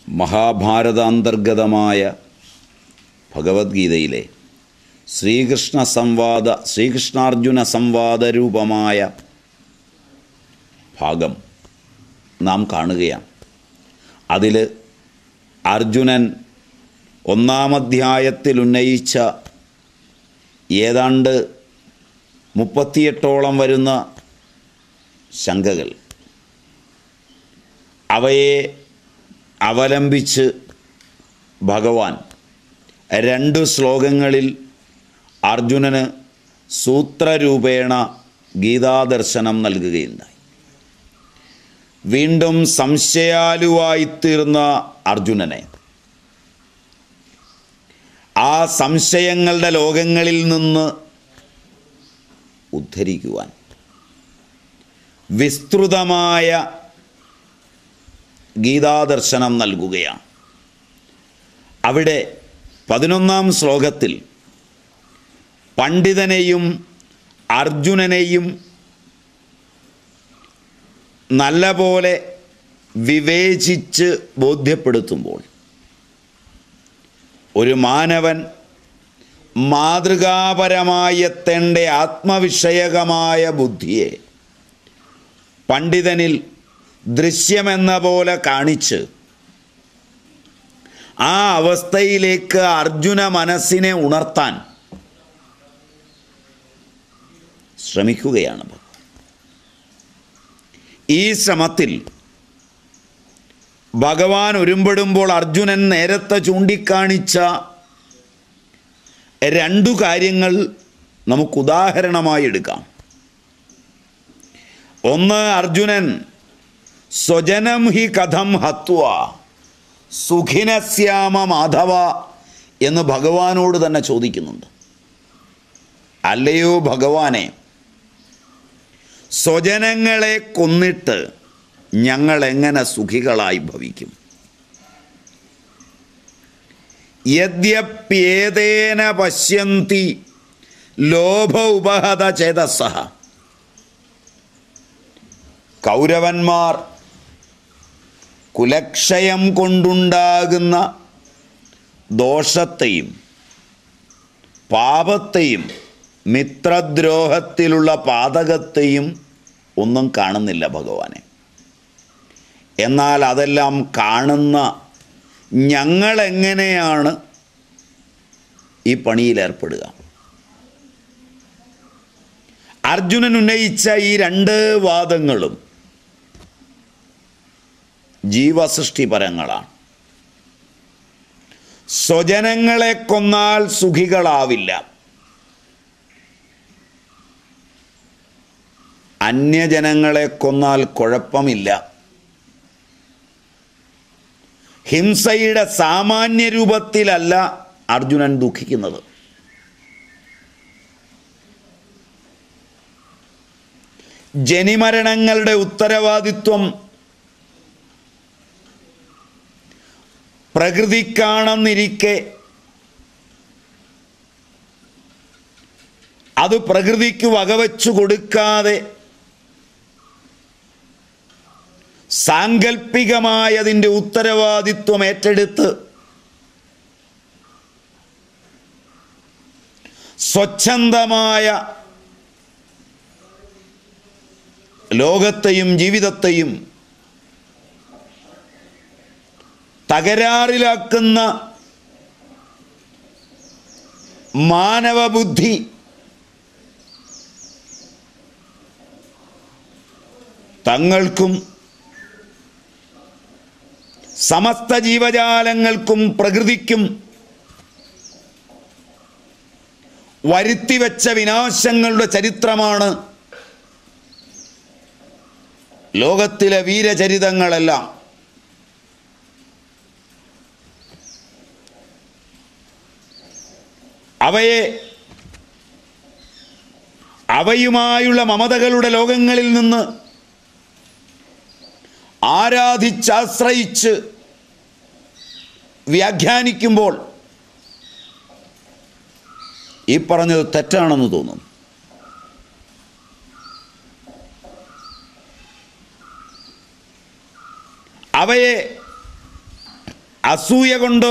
മഹാഭാരതാന്തർഗതമായ ഭഗവത്ഗീതയിലെ ശ്രീകൃഷ്ണ സംവാദ ശ്രീകൃഷ്ണാർജുന സംവാദ രൂപമായ ഭാഗം നാം കാണുകയാണ് അതിൽ അർജുനൻ ഒന്നാമധ്യായത്തിൽ ഉന്നയിച്ച ഏതാണ്ട് മുപ്പത്തിയെട്ടോളം വരുന്ന ശങ്കകൾ അവയെ അവലംബിച്ച് ഭഗവാൻ രണ്ട് ശ്ലോകങ്ങളിൽ അർജുനന് സൂത്രരൂപേണ ഗീതാദർശനം നൽകുകയുണ്ടായി വീണ്ടും സംശയാലുവായിത്തീർന്ന അർജുനനെ ആ സംശയങ്ങളുടെ ലോകങ്ങളിൽ നിന്ന് ഉദ്ധരിക്കുവാൻ വിസ്തൃതമായ ഗീതാദർശനം നൽകുകയാണ് അവിടെ പതിനൊന്നാം ശ്ലോകത്തിൽ പണ്ഡിതനെയും അർജുനനെയും നല്ലപോലെ വിവേചിച്ച് ബോധ്യപ്പെടുത്തുമ്പോൾ ഒരു മാനവൻ മാതൃകാപരമായി എത്തേണ്ട ആത്മവിഷയകമായ ബുദ്ധിയെ പണ്ഡിതനിൽ ദൃശ്യമെന്ന പോലെ കാണിച്ച് ആ അവസ്ഥയിലേക്ക് അർജുന മനസ്സിനെ ഉണർത്താൻ ശ്രമിക്കുകയാണ് ഭഗവാൻ ഈ ശ്രമത്തിൽ ഭഗവാൻ ഒരുമ്പെടുമ്പോൾ അർജുനൻ നേരത്തെ ചൂണ്ടിക്കാണിച്ച രണ്ടു കാര്യങ്ങൾ നമുക്ക് ഉദാഹരണമായി എടുക്കാം ഒന്ന് അർജുനൻ സ്വജനം ഹി കഥം ഹത്വ സുഖിനശ്യാമ മാധവ എന്ന് ഭഗവാനോട് തന്നെ ചോദിക്കുന്നുണ്ട് അല്ലയോ ഭഗവാനെ സ്വജനങ്ങളെ കൊന്നിട്ട് ഞങ്ങൾ എങ്ങനെ സുഖികളായി ഭവിക്കും യദ്യപ്യേതേന പശ്യന്തി ലോഭ ഉപഹത ചേതസഹ കൗരവന്മാർ കുലക്ഷയം കൊണ്ടുണ്ടാകുന്ന ദോഷത്തെയും പാപത്തെയും മിത്രദ്രോഹത്തിലുള്ള പാതകത്തെയും ഒന്നും കാണുന്നില്ല ഭഗവാനെ എന്നാൽ അതെല്ലാം കാണുന്ന ഞങ്ങളെങ്ങനെയാണ് ഈ പണിയിലേർപ്പെടുക അർജുനൻ ഉന്നയിച്ച ഈ രണ്ട് വാദങ്ങളും ജീവസൃഷ്ടിപരങ്ങളാണ് സ്വജനങ്ങളെ കൊന്നാൽ സുഖികളാവില്ല അന്യജനങ്ങളെ കൊന്നാൽ കുഴപ്പമില്ല ഹിംസയുടെ സാമാന്യ രൂപത്തിലല്ല അർജുനൻ ദുഃഖിക്കുന്നത് ജനിമരണങ്ങളുടെ ഉത്തരവാദിത്വം പ്രകൃതിക്കാണെന്നിരിക്കെ അത് പ്രകൃതിക്ക് വകവച്ചു കൊടുക്കാതെ സാങ്കല്പികമായതിൻ്റെ ഉത്തരവാദിത്വം ഏറ്റെടുത്ത് സ്വച്ഛന്തമായ ലോകത്തെയും ജീവിതത്തെയും തകരാറിലാക്കുന്ന മാനവബുദ്ധി തങ്ങൾക്കും സമസ്ത ജീവജാലങ്ങൾക്കും പ്രകൃതിക്കും വരുത്തിവെച്ച വിനാശങ്ങളുടെ ചരിത്രമാണ് ലോകത്തിലെ വീരചരിതങ്ങളെല്ലാം അവയെ അവയുമായുള്ള മമതകളുടെ ലോകങ്ങളിൽ നിന്ന് ആരാധിച്ചാശ്രയിച്ച് വ്യാഖ്യാനിക്കുമ്പോൾ ഈ പറഞ്ഞത് തെറ്റാണെന്ന് തോന്നും അവയെ അസൂയ കൊണ്ടോ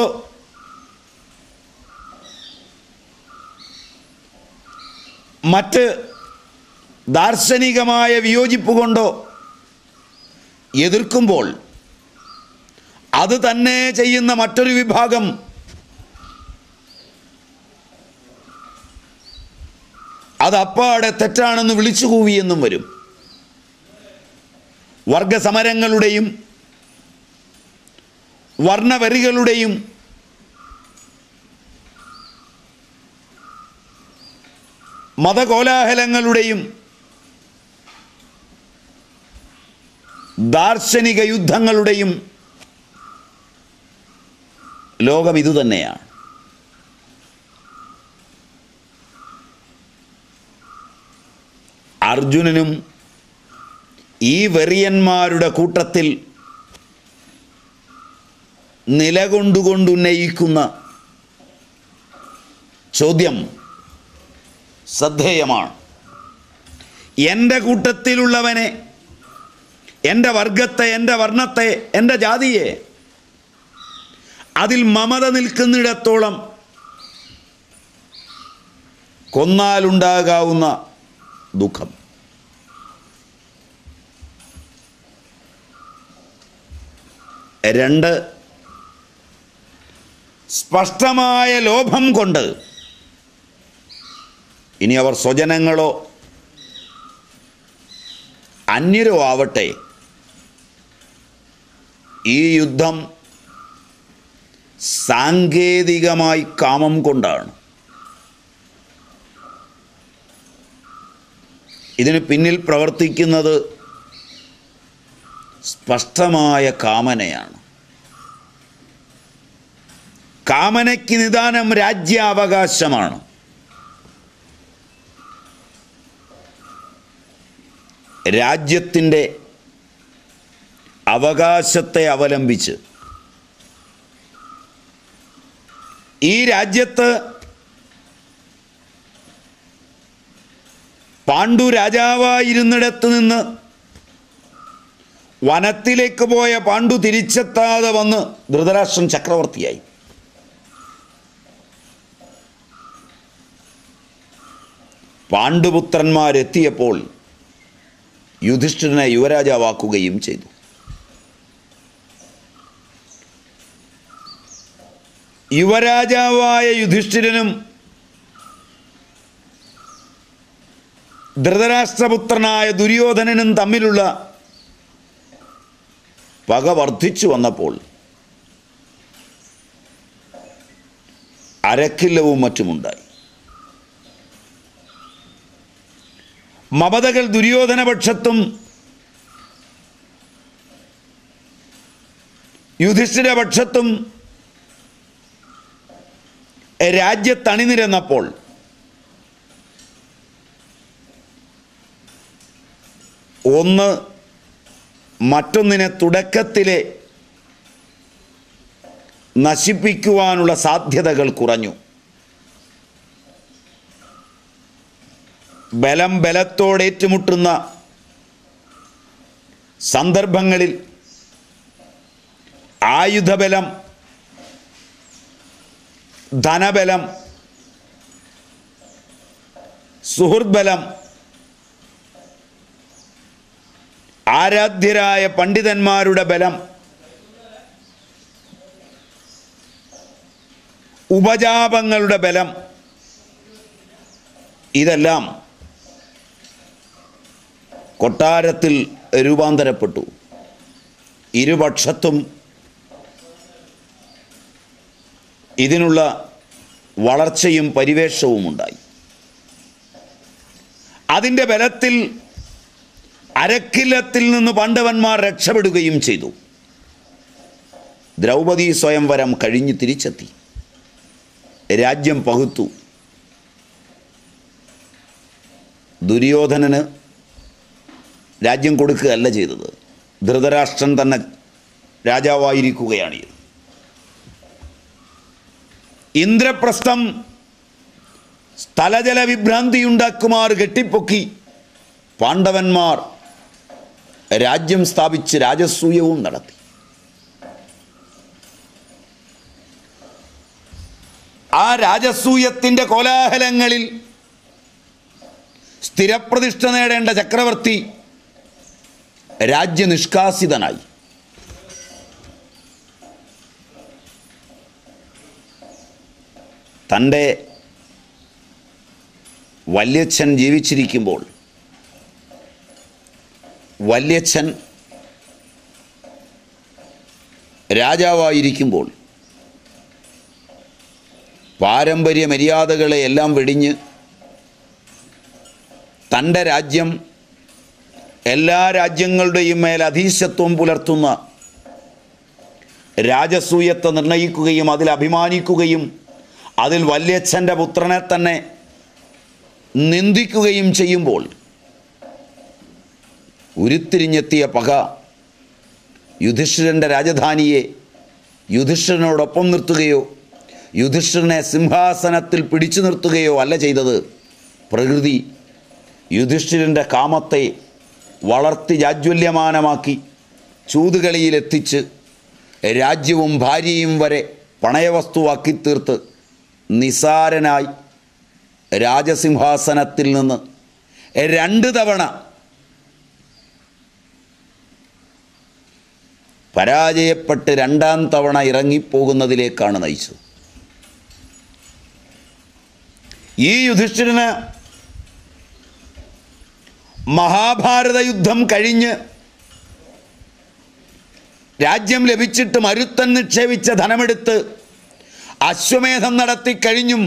മറ്റ് ദാർശനികമായ വിയോജിപ്പ് കൊണ്ടോ എതിർക്കുമ്പോൾ അത് തന്നെ ചെയ്യുന്ന മറ്റൊരു വിഭാഗം അത് അപ്പാടെ തെറ്റാണെന്ന് വിളിച്ചു കൂവിയെന്നും വരും വർഗസമരങ്ങളുടെയും വർണ്ണവരികളുടെയും മതകോലാഹലങ്ങളുടെയും ദാർശനിക യുദ്ധങ്ങളുടെയും ലോകം ഇതുതന്നെയാണ് അർജുനനും ഈ വെറിയന്മാരുടെ കൂട്ടത്തിൽ നിലകൊണ്ടുകൊണ്ടുന്നയിക്കുന്ന ചോദ്യം ശ്രദ്ധേയമാണ് എൻ്റെ കൂട്ടത്തിലുള്ളവനെ എൻ്റെ വർഗത്തെ എൻ്റെ വർണ്ണത്തെ എൻ്റെ ജാതിയെ അതിൽ മമത നിൽക്കുന്നിടത്തോളം കൊന്നാലുണ്ടാകാവുന്ന ദുഃഖം രണ്ട് സ്പഷ്ടമായ ലോഭം കൊണ്ട് ഇനി അവർ സ്വജനങ്ങളോ അന്യരോ ആവട്ടെ ഈ യുദ്ധം സാങ്കേതികമായി കാമം കൊണ്ടാണ് ഇതിന് പിന്നിൽ പ്രവർത്തിക്കുന്നത് സ്പഷ്ടമായ കാമനയാണ് കാമനയ്ക്ക് നിദാനം രാജ്യാവകാശമാണ് രാജ്യത്തിൻ്റെ അവകാശത്തെ അവലംബിച്ച് ഈ രാജ്യത്ത് പാണ്ഡു രാജാവായിരുന്നിടത്ത് നിന്ന് വനത്തിലേക്ക് പോയ പാണ്ഡു തിരിച്ചെത്താതെ വന്ന് ധൃതരാഷ്ട്രൻ ചക്രവർത്തിയായി പാണ്ഡുപുത്രന്മാരെത്തിയപ്പോൾ യുധിഷ്ഠിരനെ യുവരാജാവാക്കുകയും ചെയ്തു യുവരാജാവായ യുധിഷ്ഠിരനും ധൃതരാഷ്ട്രപുത്രനായ ദുര്യോധനനും തമ്മിലുള്ള പക വർദ്ധിച്ചു വന്നപ്പോൾ അരക്കില്ലവും മറ്റുമുണ്ടായി മമതകൾ ദുര്യോധനപക്ഷത്തും യുധിഷ്ഠിരപക്ഷത്തും രാജ്യത്തണിനിരന്നപ്പോൾ ഒന്ന് മറ്റൊന്നിനെ തുടക്കത്തിലെ നശിപ്പിക്കുവാനുള്ള സാധ്യതകൾ കുറഞ്ഞു ബലം ബലത്തോടേറ്റുമുട്ടുന്ന സന്ദർഭങ്ങളിൽ ആയുധബലം ധനബലം സുഹൃദ്ബലം ആരാധ്യരായ പണ്ഡിതന്മാരുടെ ബലം ഉപജാപങ്ങളുടെ ബലം ഇതെല്ലാം കൊട്ടാരത്തിൽ രൂപാന്തരപ്പെട്ടു ഇരുപക്ഷത്തും ഇതിനുള്ള വളർച്ചയും പരിവേഷവും ഉണ്ടായി അതിൻ്റെ ബലത്തിൽ അരക്കില്ലത്തിൽ നിന്ന് പാണ്ഡവന്മാർ രക്ഷപ്പെടുകയും ചെയ്തു ദ്രൗപദി സ്വയംവരം കഴിഞ്ഞ് തിരിച്ചെത്തി രാജ്യം പകുത്തു ദുര്യോധനന് രാജ്യം കൊടുക്കുകയല്ല ചെയ്തത് ധൃതരാഷ്ട്രൻ തന്നെ രാജാവായിരിക്കുകയാണ് ഇത് ഇന്ദ്രപ്രസ്ഥം സ്ഥലജല വിഭ്രാന്തിയുണ്ടാക്കുമാർ കെട്ടിപ്പൊക്കി പാണ്ഡവന്മാർ രാജ്യം സ്ഥാപിച്ച് രാജസൂയവും നടത്തി ആ രാജസൂയത്തിൻ്റെ കോലാഹലങ്ങളിൽ സ്ഥിരപ്രതിഷ്ഠ നേടേണ്ട ചക്രവർത്തി രാജ്യനിഷ്കാസിതനായി തൻ്റെ വല്യച്ഛൻ ജീവിച്ചിരിക്കുമ്പോൾ വല്യച്ഛൻ രാജാവായിരിക്കുമ്പോൾ പാരമ്പര്യ മര്യാദകളെ എല്ലാം വെടിഞ്ഞ് തൻ്റെ രാജ്യം എല്ലാ രാജ്യങ്ങളുടെയും മേൽ അധീശത്വം പുലർത്തുന്ന രാജസൂയത്തെ നിർണയിക്കുകയും അതിൽ അഭിമാനിക്കുകയും അതിൽ വല്യച്ഛൻ്റെ പുത്രനെ തന്നെ നിന്ദിക്കുകയും ചെയ്യുമ്പോൾ ഉരുത്തിരിഞ്ഞെത്തിയ പക യുധിഷ്ഠിരൻ്റെ രാജധാനിയെ യുധിഷ്ഠിരനോടൊപ്പം നിർത്തുകയോ യുധിഷ്ഠിരനെ സിംഹാസനത്തിൽ പിടിച്ചു നിർത്തുകയോ അല്ല ചെയ്തത് പ്രകൃതി യുധിഷ്ഠിരൻ്റെ കാമത്തെ വളർത്തി ജാജ്വല്യമാനമാക്കി ചൂതുകളിയിലെത്തിച്ച് രാജ്യവും ഭാര്യയും വരെ പണയവസ്തുവാക്കി തീർത്ത് നിസാരനായി രാജസിംഹാസനത്തിൽ നിന്ന് രണ്ട് തവണ പരാജയപ്പെട്ട് രണ്ടാം തവണ ഇറങ്ങിപ്പോകുന്നതിലേക്കാണ് നയിച്ചത് ഈ യുധിഷ്ഠിരന് മഹാഭാരത യുദ്ധം കഴിഞ്ഞ് രാജ്യം ലഭിച്ചിട്ട് മരുത്തൻ നിക്ഷേപിച്ച ധനമെടുത്ത് അശ്വമേധം നടത്തി കഴിഞ്ഞും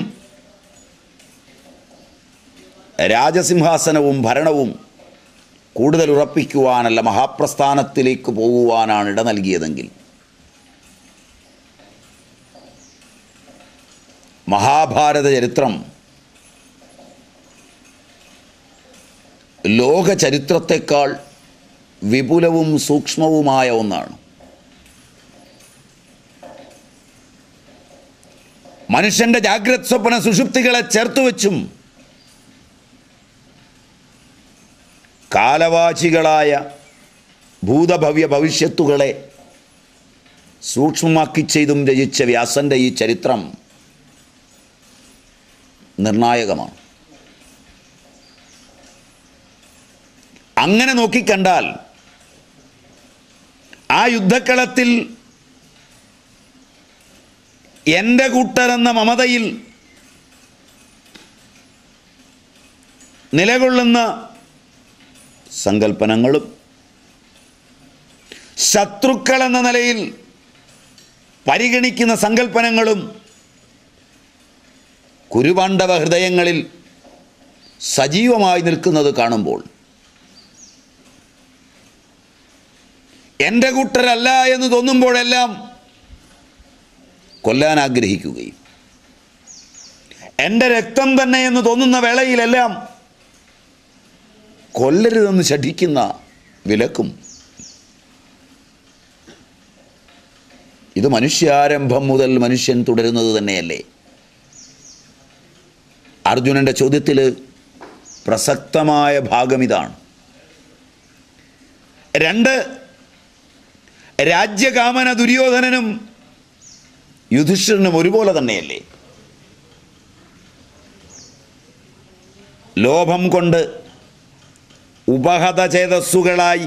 രാജസിംഹാസനവും ഭരണവും കൂടുതൽ ഉറപ്പിക്കുവാനല്ല മഹാപ്രസ്ഥാനത്തിലേക്ക് പോകുവാനാണ് ഇട നൽകിയതെങ്കിൽ മഹാഭാരത ചരിത്രം ലോക ചരിത്രത്തെക്കാൾ വിപുലവും സൂക്ഷ്മവുമായ ഒന്നാണ് മനുഷ്യന്റെ ജാഗ്രത് സ്വപ്ന സുഷുപ്തികളെ ചേർത്തുവെച്ചും കാലവാചികളായ ഭൂതഭവ്യ ഭവിഷ്യത്തുകളെ സൂക്ഷ്മമാക്കി ചെയ്തും രചിച്ച വ്യാസന്റെ ഈ ചരിത്രം നിർണായകമാണ് അങ്ങനെ നോക്കിക്കണ്ടാൽ ആ യുദ്ധക്കളത്തിൽ എൻ്റെ കൂട്ടരെന്ന മമതയിൽ നിലകൊള്ളുന്ന സങ്കല്പനങ്ങളും ശത്രുക്കൾ എന്ന നിലയിൽ പരിഗണിക്കുന്ന സങ്കല്പനങ്ങളും കുരുപാണ്ഡവ ഹൃദയങ്ങളിൽ സജീവമായി നിൽക്കുന്നത് കാണുമ്പോൾ എൻ്റെ കൂട്ടരല്ല എന്ന് തോന്നുമ്പോഴെല്ലാം കൊല്ലാൻ ആഗ്രഹിക്കുകയും എൻ്റെ രക്തം തന്നെ എന്ന് തോന്നുന്ന വേളയിലെല്ലാം കൊല്ലരുതെന്ന് ശഠിക്കുന്ന വിലക്കും ഇത് മനുഷ്യാരംഭം മുതൽ മനുഷ്യൻ തുടരുന്നത് തന്നെയല്ലേ അർജുനൻ്റെ ചോദ്യത്തിൽ പ്രസക്തമായ ഭാഗം ഇതാണ് രണ്ട് രാജ്യകാമന ദുര്യോധനനും യുധിഷ്ഠിരനും ഒരുപോലെ തന്നെയല്ലേ ലോഭം കൊണ്ട് ഉപഹത ചേതസ്സുകളായി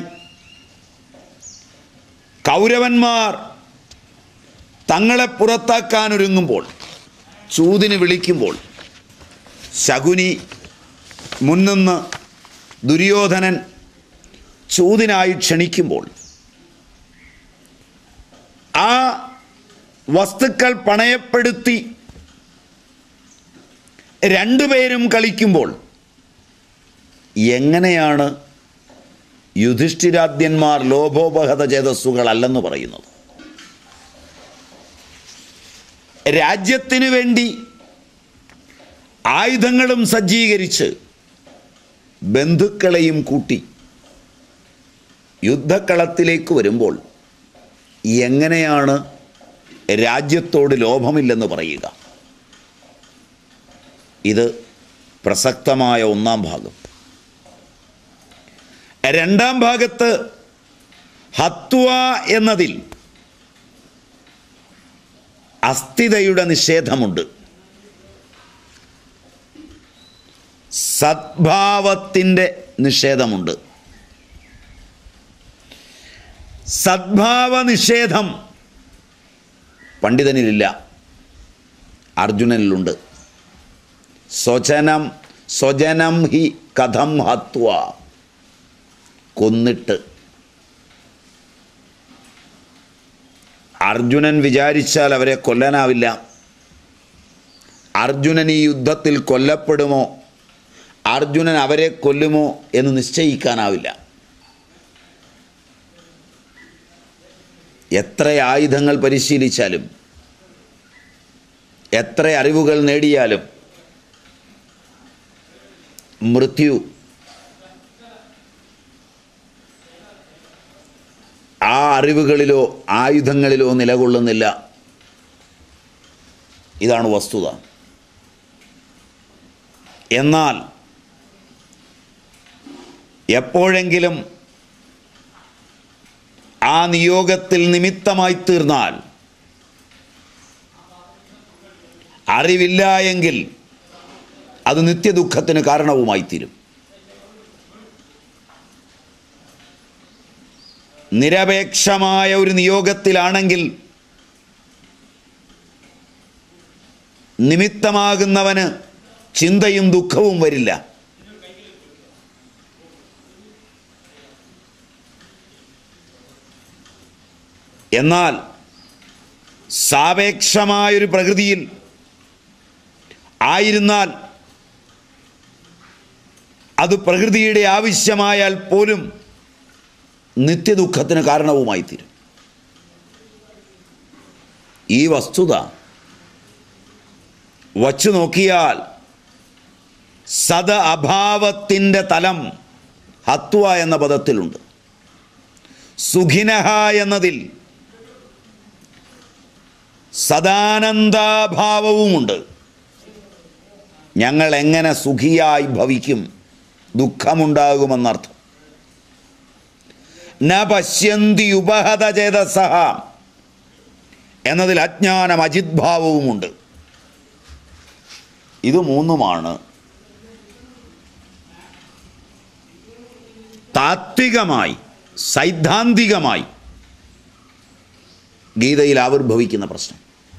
കൗരവന്മാർ തങ്ങളെ പുറത്താക്കാനൊരുങ്ങുമ്പോൾ ചൂതിന് വിളിക്കുമ്പോൾ ശകുനി മുൻനിന്ന് ദുര്യോധനൻ ചൂതിനായി ക്ഷണിക്കുമ്പോൾ ആ വസ്തുക്കൾ പണയപ്പെടുത്തി രണ്ടുപേരും കളിക്കുമ്പോൾ എങ്ങനെയാണ് യുധിഷ്ഠിരാദ്യന്മാർ ലോഭോപഹത ചേതസ്സുകളല്ലെന്ന് പറയുന്നത് രാജ്യത്തിനു വേണ്ടി ആയുധങ്ങളും സജ്ജീകരിച്ച് ബന്ധുക്കളെയും കൂട്ടി യുദ്ധക്കളത്തിലേക്ക് വരുമ്പോൾ എങ്ങനെയാണ് രാജ്യത്തോട് ലോഭമില്ലെന്ന് പറയുക ഇത് പ്രസക്തമായ ഒന്നാം ഭാഗം രണ്ടാം ഭാഗത്ത് ഹത്വ എന്നതിൽ അസ്ഥിതയുടെ നിഷേധമുണ്ട് സദ്ഭാവത്തിൻ്റെ നിഷേധമുണ്ട് സദ്ഭാവ നിഷേധം പണ്ഡിതനിലില്ല അർജുനനിലുണ്ട് സ്വജനം സ്വജനം ഹി കഥം ഹത്വ കൊന്നിട്ട് അർജുനൻ വിചാരിച്ചാൽ അവരെ കൊല്ലാനാവില്ല അർജുനൻ ഈ യുദ്ധത്തിൽ കൊല്ലപ്പെടുമോ അർജുനൻ അവരെ കൊല്ലുമോ എന്ന് നിശ്ചയിക്കാനാവില്ല എത്ര ആയുധങ്ങൾ പരിശീലിച്ചാലും എത്ര അറിവുകൾ നേടിയാലും മൃത്യു ആ അറിവുകളിലോ ആയുധങ്ങളിലോ നിലകൊള്ളുന്നില്ല ഇതാണ് വസ്തുത എന്നാൽ എപ്പോഴെങ്കിലും ആ നിയോഗത്തിൽ നിമിത്തമായി തീർന്നാൽ അറിവില്ല എങ്കിൽ അത് നിത്യദുഃഖത്തിന് കാരണവുമായി തീരും നിരപേക്ഷമായ ഒരു നിയോഗത്തിലാണെങ്കിൽ നിമിത്തമാകുന്നവന് ചിന്തയും ദുഃഖവും വരില്ല എന്നാൽ സാപേക്ഷമായൊരു പ്രകൃതിയിൽ ആയിരുന്നാൽ അത് പ്രകൃതിയുടെ ആവശ്യമായാൽ പോലും നിത്യദുഃഖത്തിന് കാരണവുമായി തീരും ഈ വസ്തുത വച്ചു നോക്കിയാൽ സദ അഭാവത്തിൻ്റെ തലം ഹത്വ എന്ന പദത്തിലുണ്ട് സുഖിനഹ എന്നതിൽ സദാനന്ദാഭാവവുമുണ്ട് ഞങ്ങൾ എങ്ങനെ സുഖിയായി ഭവിക്കും ദുഃഖമുണ്ടാകുമെന്നർത്ഥം ന പശ്യന്തി ഉപഹത ചേതസഹ എന്നതിൽ അജ്ഞാനം അജിദ്ഭാവവുമുണ്ട് ഇത് മൂന്നുമാണ് താത്വികമായി സൈദ്ധാന്തികമായി ഗീതയിൽ ആവിർഭവിക്കുന്ന പ്രശ്നം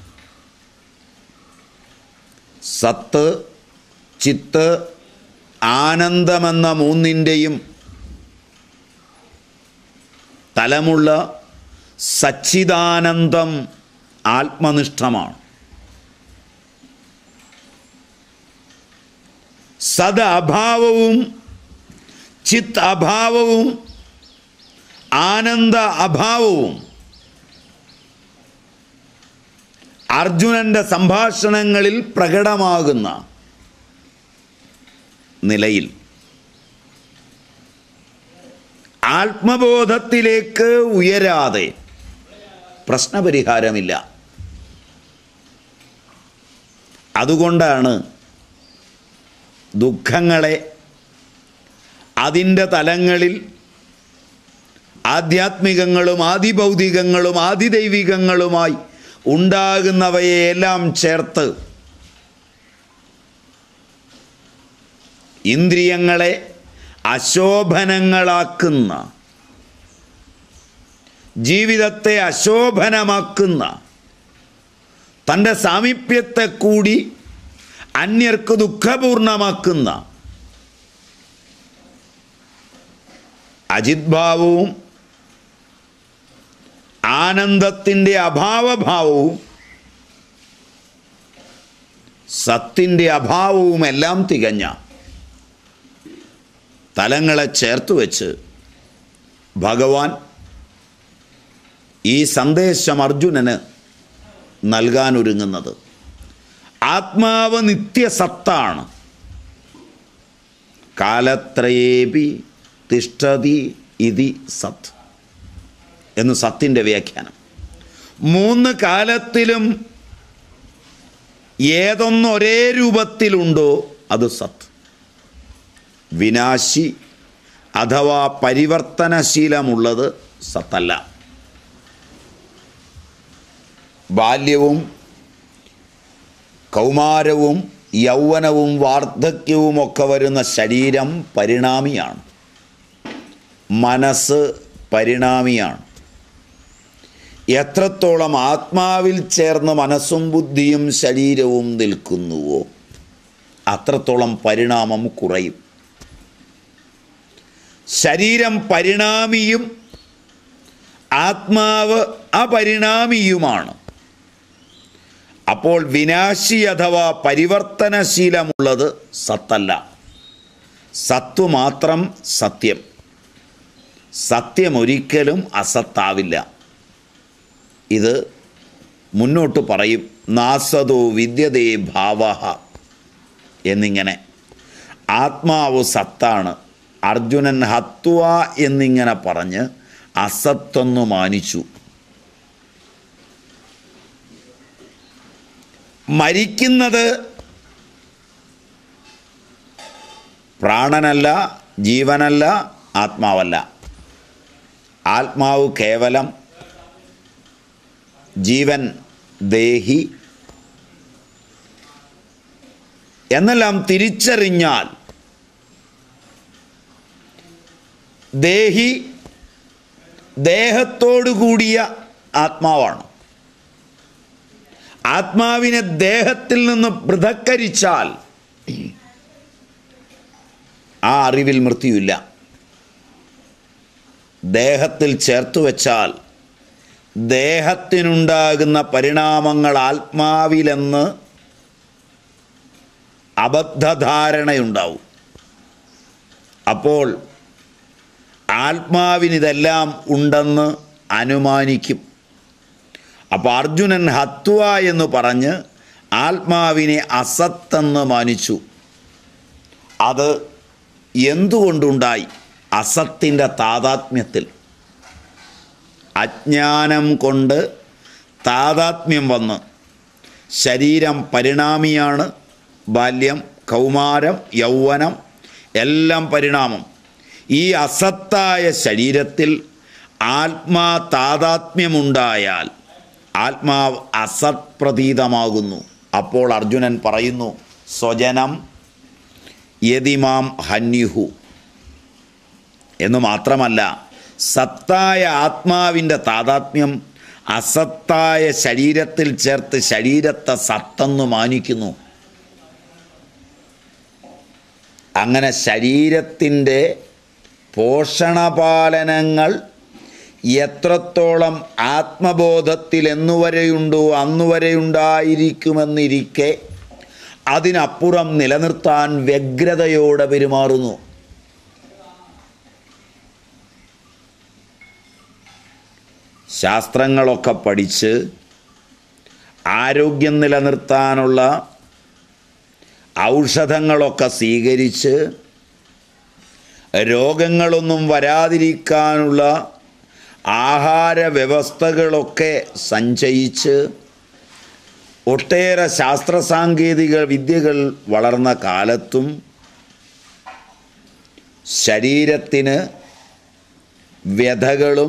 സത്ത് ചിത്ത് ആനന്ദമെന്ന മൂന്നിൻ്റെയും തലമുള്ള സച്ചിദാനന്ദം ആത്മനിഷ്ഠമാണ് സദ അഭാവവും ചിത്ത് അഭാവവും ആനന്ദ അഭാവവും അർജുനൻ്റെ സംഭാഷണങ്ങളിൽ പ്രകടമാകുന്ന നിലയിൽ ആത്മബോധത്തിലേക്ക് ഉയരാതെ പ്രശ്നപരിഹാരമില്ല അതുകൊണ്ടാണ് ദുഃഖങ്ങളെ അതിൻ്റെ തലങ്ങളിൽ ആധ്യാത്മികങ്ങളും ആദിഭൗതികങ്ങളും ആദിദൈവികങ്ങളുമായി ഉണ്ടാകുന്നവയെല്ലാം ചേർത്ത് ഇന്ദ്രിയങ്ങളെ അശോഭനങ്ങളാക്കുന്ന ജീവിതത്തെ അശോഭനമാക്കുന്ന തൻ്റെ സാമീപ്യത്തെ കൂടി അന്യർക്ക് ദുഃഖപൂർണമാക്കുന്ന അജിത്ഭാവവും ആനന്ദത്തിൻ്റെ അഭാവഭാവവും സത്തിൻ്റെ അഭാവവും എല്ലാം തികഞ്ഞ തലങ്ങളെ ചേർത്ത് വെച്ച് ഭഗവാൻ ഈ സന്ദേശം അർജുനന് നൽകാനൊരുങ്ങുന്നത് ആത്മാവ് നിത്യസത്താണ് കാലത്രയേപി തിഷ്ടതി ഇതി സത്ത് എന്ന് സത്തിൻ്റെ വ്യാഖ്യാനം മൂന്ന് കാലത്തിലും ഏതൊന്ന് ഒരേ രൂപത്തിലുണ്ടോ അത് സത്ത് വിനാശി അഥവാ പരിവർത്തനശീലമുള്ളത് സത്തല്ല ബാല്യവും കൗമാരവും യൗവനവും വാർദ്ധക്യവും ഒക്കെ വരുന്ന ശരീരം പരിണാമിയാണ് മനസ്സ് പരിണാമിയാണ് എത്രത്തോളം ആത്മാവിൽ ചേർന്ന് മനസ്സും ബുദ്ധിയും ശരീരവും നിൽക്കുന്നുവോ അത്രത്തോളം പരിണാമം കുറയും ശരീരം പരിണാമിയും ആത്മാവ് അപരിണാമിയുമാണ് അപ്പോൾ വിനാശി അഥവാ പരിവർത്തനശീലമുള്ളത് സത്തല്ല സത്വ മാത്രം സത്യം സത്യം ഒരിക്കലും അസത്താവില്ല ഇത് മുന്നോട്ട് പറയും നാസതോ വിദ്യതേ ഭാവ എന്നിങ്ങനെ ആത്മാവ് സത്താണ് അർജുനൻ ഹത്വ എന്നിങ്ങനെ പറഞ്ഞ് അസത്തെന്ന് മാനിച്ചു മരിക്കുന്നത് പ്രാണനല്ല ജീവനല്ല ആത്മാവല്ല ആത്മാവ് കേവലം ജീവൻ ദേഹി എന്നെല്ലാം തിരിച്ചറിഞ്ഞാൽ ദേഹി ദേഹത്തോടു കൂടിയ ആത്മാവാണ് ആത്മാവിനെ ദേഹത്തിൽ നിന്ന് പൃഥക്കരിച്ചാൽ ആ അറിവിൽ മൃത്യുവില്ല ദേഹത്തിൽ ചേർത്തു വെച്ചാൽ ദേഹത്തിനുണ്ടാകുന്ന പരിണാമങ്ങൾ ആത്മാവിലെന്ന് അബദ്ധധാരണയുണ്ടാവും അപ്പോൾ ആത്മാവിനിതെല്ലാം ഉണ്ടെന്ന് അനുമാനിക്കും അപ്പോൾ അർജുനൻ ഹത്വ എന്ന് പറഞ്ഞ് ആത്മാവിനെ അസത്തെന്ന് മാനിച്ചു അത് എന്തുകൊണ്ടുണ്ടായി അസത്തിൻ്റെ താതാത്മ്യത്തിൽ അജ്ഞാനം കൊണ്ട് താതാത്മ്യം വന്ന് ശരീരം പരിണാമിയാണ് ബാല്യം കൗമാരം യൗവനം എല്ലാം പരിണാമം ഈ അസത്തായ ശരീരത്തിൽ ആത്മാ താതാത്മ്യമുണ്ടായാൽ ആത്മാവ് അസത് പ്രതീതമാകുന്നു അപ്പോൾ അർജുനൻ പറയുന്നു സ്വജനം യതിമാം ഹന്യുഹു എന്ന് മാത്രമല്ല സത്തായ ആത്മാവിൻ്റെ താതാത്മ്യം അസത്തായ ശരീരത്തിൽ ചേർത്ത് ശരീരത്തെ സത്തെന്ന് മാനിക്കുന്നു അങ്ങനെ ശരീരത്തിൻ്റെ പോഷണപാലനങ്ങൾ എത്രത്തോളം ആത്മബോധത്തിൽ എന്നുവരെയുണ്ടോ അന്നുവരെയുണ്ടായിരിക്കുമെന്നിരിക്കെ അതിനപ്പുറം നിലനിർത്താൻ വ്യഗ്രതയോടെ പെരുമാറുന്നു ശാസ്ത്രങ്ങളൊക്കെ പഠിച്ച് ആരോഗ്യം നിലനിർത്താനുള്ള ഔഷധങ്ങളൊക്കെ സ്വീകരിച്ച് രോഗങ്ങളൊന്നും വരാതിരിക്കാനുള്ള ആഹാര വ്യവസ്ഥകളൊക്കെ സഞ്ചയിച്ച് ഒട്ടേറെ ശാസ്ത്ര സാങ്കേതിക വിദ്യകൾ വളർന്ന കാലത്തും ശരീരത്തിന് വ്യഥകളും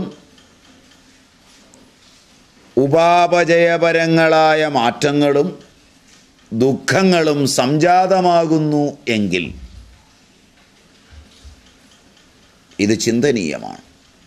ഉപാപജയപരങ്ങളായ മാറ്റങ്ങളും ദുഃഖങ്ങളും സംജാതമാകുന്നു എങ്കിൽ ഇത് ചിന്തനീയമാണ്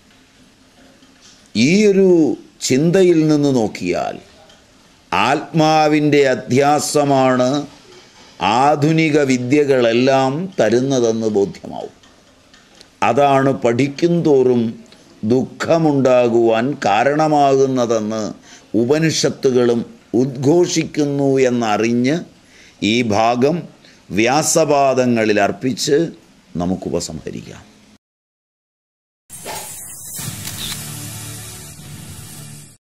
ഈ ഒരു ചിന്തയിൽ നിന്ന് നോക്കിയാൽ ആത്മാവിൻ്റെ അധ്യാസമാണ് ആധുനിക വിദ്യകളെല്ലാം തരുന്നതെന്ന് ബോധ്യമാവും അതാണ് പഠിക്കും തോറും ദുഃഖമുണ്ടാകുവാൻ കാരണമാകുന്നതെന്ന് ഉപനിഷത്തുകളും ഉദ്ഘോഷിക്കുന്നു എന്നറിഞ്ഞ് ഈ ഭാഗം വ്യാസപാദങ്ങളിൽ അർപ്പിച്ച് നമുക്ക് ഉപസംഹരിക്കാം